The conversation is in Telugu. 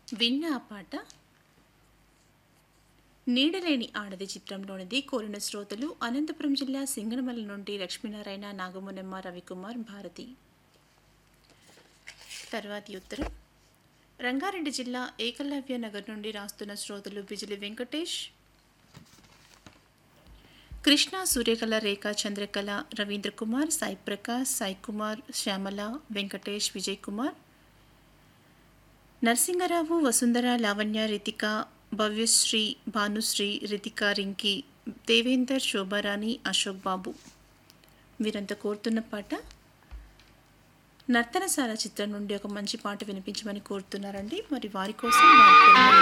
విన్న ఆ పాట నీడలేని ఆడది చిత్రంలోనిది కోరిన శ్రోతలు అనంతపురం జిల్లా సింగనమల నుండి లక్ష్మీనారాయణ నాగమునమ్మ రవికుమార్ భారతి తర్వాతి ఉత్తరం రంగారెడ్డి జిల్లా ఏకలవ్య నగర్ నుండి రాస్తున్న శ్రోతలు బిజిలి వెంకటేష్ కృష్ణ సూర్యకళ రేఖ చంద్రకళ రవీంద్ర కుమార్ సాయి ప్రకాష్ సాయి కుమార్ శ్యామల వెంకటేష్ విజయ్ కుమార్ నరసింగరావు వసుంధర లావణ్య రితిక భవ్యశ్రీ భానుశ్రీ రితిక రింకి దేవేందర్ శోభారాణి అశోక్ బాబు వీరంతా కోరుతున్న పాట నర్తనశాల చిత్రం నుండి ఒక మంచి పాట వినిపించమని కోరుతున్నారండి మరి వారి కోసం వారి కోరిన